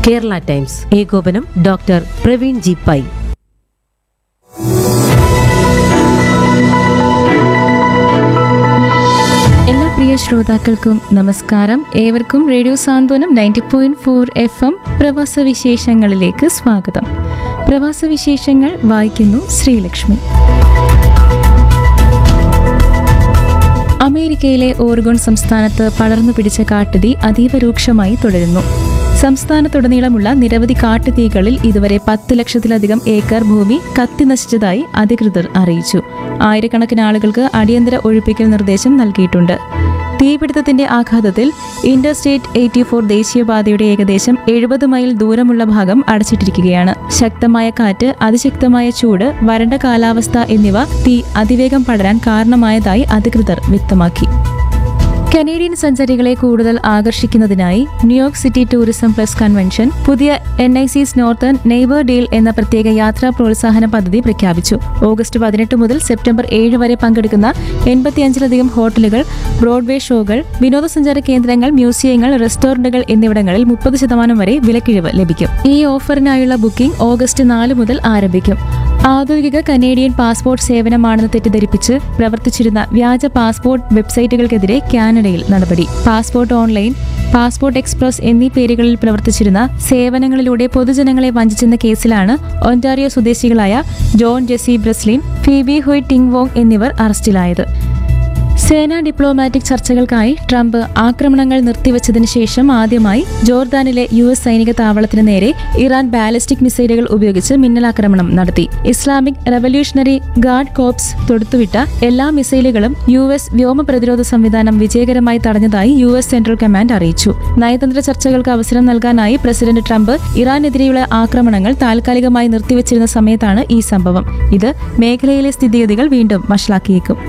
Kerala times ഏകോപനം doctor Praveen G Pai എല്ലാ പ്രിയ ശ്രോതാക്കൾക്കും നമസ്കാരം ഏവർക്കും radio Santhwanam ninety point four F M പ്രവാസ വിശേഷങ്ങളിലേക്ക് സ്വാഗതം പ്രവാസ വിശേഷങ്ങൾ വായിക്കുന്നു ശ്രീലക്ഷ്മി അമേരിക്കയിലെ ഓർഗോൺ സംസ്ഥാനത്ത് പടർന്നു പിടിച്ച കാട്ടുതീ അതീവ രൂക്ഷമായി തുടരുന്നു സംസ്ഥാനത്തുടനീളമുള്ള നിരവധി കാട്ടുതീകളിൽ ഇതുവരെ പത്ത് ലക്ഷത്തിലധികം ഏക്കർ ഭൂമി കത്തിനശിച്ചതായി അധികൃതർ അറിയിച്ചു ആയിരക്കണക്കിന് ആളുകൾക്ക് അടിയന്തര ഒഴിപ്പിക്കൽ നിർദ്ദേശം നൽകിയിട്ടുണ്ട് തീപിടുത്തത്തിന്റെ ആഘാതത്തിൽ ഇന്റർസ്റ്റേറ്റ് എയ്റ്റി ഫോർ ദേശീയപാതയുടെ ഏകദേശം എഴുപത് മൈൽ ദൂരമുള്ള ഭാഗം അടച്ചിട്ടിരിക്കുകയാണ് ശക്തമായ കാറ്റ് അതിശക്തമായ ചൂട് വരണ്ട കാലാവസ്ഥ എന്നിവ തീ അതിവേഗം പടരാൻ കാരണമായതായി അധികൃതർ വ്യക്തമാക്കി കനേഡിയൻ സഞ്ചാരികളെ കൂടുതൽ ആകർഷിക്കുന്നതിനായി New York city tourism plus convention പുതിയ N I Cs northern neighbour deal എന്ന പ്രത്യേക യാത്രാ പ്രോത്സാഹന പദ്ധതി പ്രഖ്യാപിച്ചു ഓഗസ്റ്റ് പതിനെട്ട് മുതൽ സെപ്റ്റംബർ ഏഴ് വരെ പങ്കെടുക്കുന്ന എൺപത്തിയഞ്ചിലധികം ഹോട്ടലുകൾ ബ്രോഡ്വേ ഷോകൾ വിനോദസഞ്ചാര കേന്ദ്രങ്ങൾ മ്യൂസിയങ്ങൾ റെസ്റ്റോറന്റുകൾ എന്നിവിടങ്ങളിൽ മുപ്പത് ശതമാനം വരെ വിലക്കിഴിവ് ലഭിക്കും ഈ ഓഫറിനായുള്ള ബുക്കിംഗ് ഓഗസ്റ്റ് നാല് മുതൽ ആരംഭിക്കും ആധുനിക കനേഡിയൻ പാസ്പോർട്ട് സേവനമാണെന്ന് തെറ്റിദ്ധരിപ്പിച്ച് പ്രവർത്തിച്ചിരുന്ന വ്യാജ പാസ്പോർട്ട് വെബ്സൈറ്റുകൾക്കെതിരെ കാനഡയിൽ നടപടി പാസ്പോർട്ട് ഓൺലൈൻ പാസ്പോർട്ട് എക്സ്പ്രസ് എന്നീ പേരുകളിൽ പ്രവർത്തിച്ചിരുന്ന സേവനങ്ങളിലൂടെ പൊതുജനങ്ങളെ വഞ്ചിച്ചെന്ന കേസിലാണ് ഒന്റാറിയോ സ്വദേശികളായ John Jesse Breslin Phoebe Hui Ting Wong എന്നിവർ അറസ്റ്റിലായത് സേനാ ഡിപ്ലോമാറ്റിക് ചർച്ചകൾക്കായി ട്രംപ് ആക്രമണങ്ങൾ നിർത്തിവച്ചതിന് ശേഷം ആദ്യമായി ജോർദാനിലെ യു എസ് സൈനിക താവളത്തിന് നേരെ ഇറാൻ ബാലിസ്റ്റിക് മിസൈലുകൾ ഉപയോഗിച്ച് മിന്നലാക്രമണം നടത്തി ഇസ്ലാമിക് റവല്യൂഷണറി ഗാർഡ് കോപ്സ് തൊടുത്തുവിട്ട എല്ലാ മിസൈലുകളും യു എസ് വ്യോമ പ്രതിരോധ സംവിധാനം വിജയകരമായി തടഞ്ഞതായി യു എസ് സെൻട്രൽ കമാൻഡ് അറിയിച്ചു നയതന്ത്ര ചർച്ചകൾക്ക് അവസരം നൽകാനായി പ്രസിഡന്റ് ട്രംപ് ഇറാനെതിരെയുള്ള ആക്രമണങ്ങൾ താൽക്കാലികമായി നിർത്തിവച്ചിരുന്ന സമയത്താണ് ഈ സംഭവം ഇത് മേഖലയിലെ സ്ഥിതിഗതികൾ വീണ്ടും വഷളാക്കിയേക്കും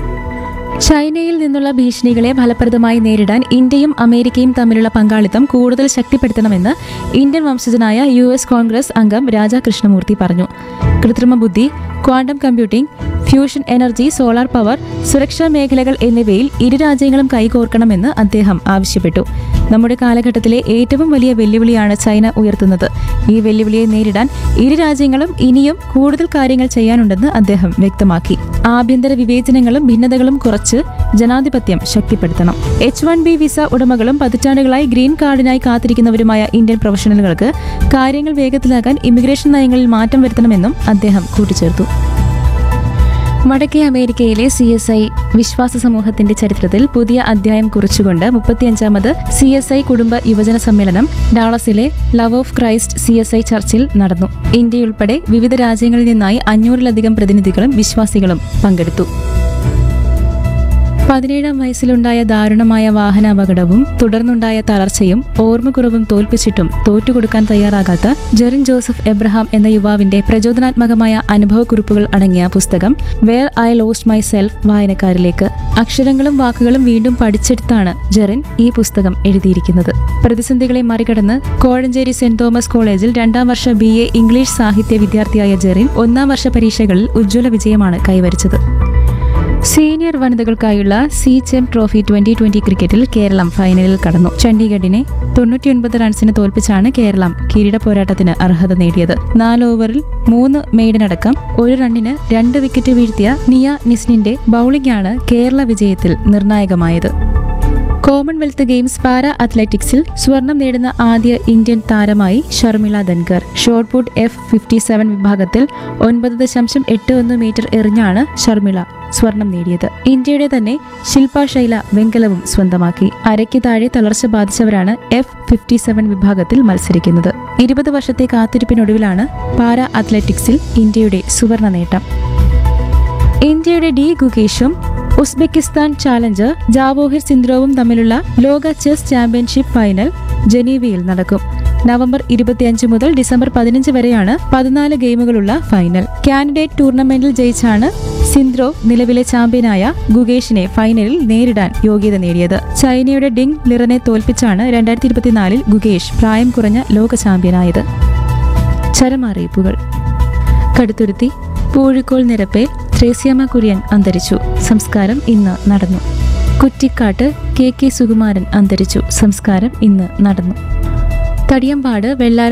ചൈനയിൽ നിന്നുള്ള ഭീഷണികളെ ഫലപ്രദമായി നേരിടാൻ ഇന്ത്യയും അമേരിക്കയും തമ്മിലുള്ള പങ്കാളിത്തം കൂടുതൽ ശക്തിപ്പെടുത്തണമെന്ന് ഇന്ത്യൻ വംശജനായ യു എസ് കോൺഗ്രസ് അംഗം രാജാ കൃഷ്ണമൂർത്തി പറഞ്ഞു കൃത്രിമ ബുദ്ധി quantum computing fusion energy solar power സുരക്ഷാ മേഖലകൾ എന്നിവയിൽ ഇരു രാജ്യങ്ങളും കൈകോർക്കണമെന്ന് അദ്ദേഹം ആവശ്യപ്പെട്ടു നമ്മുടെ കാലഘട്ടത്തിലെ ഏറ്റവും വലിയ വെല്ലുവിളിയാണ് ചൈന ഉയർത്തുന്നത് ഈ വെല്ലുവിളിയെ നേരിടാൻ ഇരു രാജ്യങ്ങളും ഇനിയും കൂടുതൽ കാര്യങ്ങൾ ചെയ്യാനുണ്ടെന്ന് അദ്ദേഹം വ്യക്തമാക്കി ആഭ്യന്തര വിവേചനങ്ങളും ഭിന്നതകളും കുറച്ച് ജനാധിപത്യം ശക്തിപ്പെടുത്തണം എച്ച് വൺ ബി വിസ ഉടമകളും പതിറ്റാണ്ടുകളായി ഗ്രീൻ കാർഡിനായി കാത്തിരിക്കുന്നവരുമായ ഇന്ത്യൻ പ്രൊഫഷണലുകൾക്ക് കാര്യങ്ങൾ വേഗത്തിലാക്കാൻ ഇമിഗ്രേഷൻ നയങ്ങളിൽ മാറ്റം വരുത്തണമെന്നും അദ്ദേഹം കൂട്ടിച്ചേർത്തു വടക്കേ അമേരിക്കയിലെ സി എസ് ഐ വിശ്വാസ സമൂഹത്തിന്റെ ചരിത്രത്തിൽ പുതിയ അധ്യായം കുറിച്ചുകൊണ്ട് മുപ്പത്തിയഞ്ചാമത് സി എസ് ഐ കുടുംബ യുവജന സമ്മേളനം ഡാളസിലെ love of Christ C S I ചർച്ചിൽ നടന്നു ഇന്ത്യയുൾപ്പെടെ വിവിധ രാജ്യങ്ങളിൽ നിന്നായി അഞ്ഞൂറിലധികം പ്രതിനിധികളും വിശ്വാസികളും പങ്കെടുത്തു പതിനേഴാം വയസ്സിലുണ്ടായ ദാരുണമായ വാഹനാപകടവും തുടർന്നുണ്ടായ തളർച്ചയും ഓർമ്മക്കുറവും തോൽപ്പിച്ചിട്ടും തോറ്റുകൊടുക്കാൻ തയ്യാറാകാത്ത ജെറിൻ ജോസഫ് എബ്രഹാം എന്ന യുവാവിന്റെ പ്രചോദനാത്മകമായ അനുഭവക്കുറിപ്പുകൾ അടങ്ങിയ പുസ്തകം where I lost myself വായനക്കാരിലേക്ക് അക്ഷരങ്ങളും വാക്കുകളും വീണ്ടും പഠിച്ചെടുത്താണ് ജെറിൻ ഈ പുസ്തകം എഴുതിയിരിക്കുന്നത് പ്രതിസന്ധികളെ മറികടന്ന് കോഴഞ്ചേരി സെന്റ് തോമസ് കോളേജിൽ രണ്ടാം വർഷ ബി എ ഇംഗ്ലീഷ് സാഹിത്യ വിദ്യാർത്ഥിയായ ജെറിൻ ഒന്നാം വർഷ പരീക്ഷകളിൽ ഉജ്ജ്വല വിജയമാണ് കൈവരിച്ചത് സീനിയർ വനിതകൾക്കായുള്ള സി ചെം ട്രോഫി ട്വന്റി ട്വന്റി ക്രിക്കറ്റിൽ കേരളം ഫൈനലിൽ കടന്നു ചണ്ഡീഗഡിനെ തൊണ്ണൂറ്റിയൊൻപത് റൺസിന് തോൽപ്പിച്ചാണ് കേരളം കിരീട പോരാട്ടത്തിന് അർഹത നേടിയത് നാല് ഓവറിൽ മൂന്ന് മെയ്ഡനടക്കം ഒരു റണ്ണിന് രണ്ട് വിക്കറ്റ് വീഴ്ത്തിയ നിയ നിസ്നിന്റെ ബൌളിംഗാണ് കേരള വിജയത്തിൽ നിർണായകമായത് കോമൺവെൽത്ത് ഗെയിംസ് പാരാ അത്ലറ്റിക്സിൽ സ്വർണം നേടുന്ന ആദ്യ ഇന്ത്യൻ താരമായി Sharmila Dhankar short put F fifty seven വിഭാഗത്തിൽ ഒൻപത് ദശാംശം എട്ട് ഒന്ന് മീറ്റർ എറിഞ്ഞാണ് ഷർമിള സ്വർണം നേടിയത് ഇന്ത്യയുടെ തന്നെ ശില്പ ശൈല വെങ്കലവും സ്വന്തമാക്കി അരയ്ക്ക് താഴെ തളർച്ച ബാധിച്ചവരാണ് എഫ് ഫിഫ്റ്റി സെവൻ വിഭാഗത്തിൽ മത്സരിക്കുന്നത് ഇരുപത് വർഷത്തെ കാത്തിരിപ്പിനൊടുവിലാണ് പാരാ അത്ലറ്റിക്സിൽ ഇന്ത്യയുടെ സുവർണ നേട്ടം ഇന്ത്യയുടെ ഡി ഗുകേഷും ഉസ്ബെക്കിസ്ഥാൻ ചാലഞ്ചർ ജാവോഹിർ സിന്ദ്രോവും തമ്മിലുള്ള ലോക ചെസ് ചാമ്പ്യൻഷിപ്പ് ഫൈനൽ ജനീവയിൽ നടക്കും നവംബർ ഇരുപത്തിയഞ്ച് മുതൽ ഡിസംബർ പതിനഞ്ച് വരെയാണ് പതിനാല് ഗെയിമുകളുള്ള ഫൈനൽ കാൻഡിഡേറ്റ് ടൂർണമെന്റിൽ ജയിച്ചാണ് സിന്ദ്രോ നിലവിലെ ചാമ്പ്യനായ ഗുഗേഷിനെ ഫൈനലിൽ നേരിടാൻ യോഗ്യത നേടിയത് ചൈനയുടെ ഡിങ് ലിറനെ തോൽപ്പിച്ചാണ് രണ്ടായിരത്തി ഇരുപത്തിനാലിൽ ഗുഗേഷ് പ്രായം കുറഞ്ഞ ലോക ചാമ്പ്യനായത് ചരമറിയിപ്പുകൾ കടുത്തുരുത്തി പൂഴിക്കോൾ നിരപ്പേ ത്രേസ്യാമ കുര്യൻ അന്തരിച്ചു സംസ്കാരം ഇന്ന് നടന്നു കുറ്റിക്കാട്ട് കെ കെ സുകുമാരൻ അന്തരിച്ചു സംസ്കാരം ഇന്ന് നടന്നു തടിയമ്പാട് വെള്ളാര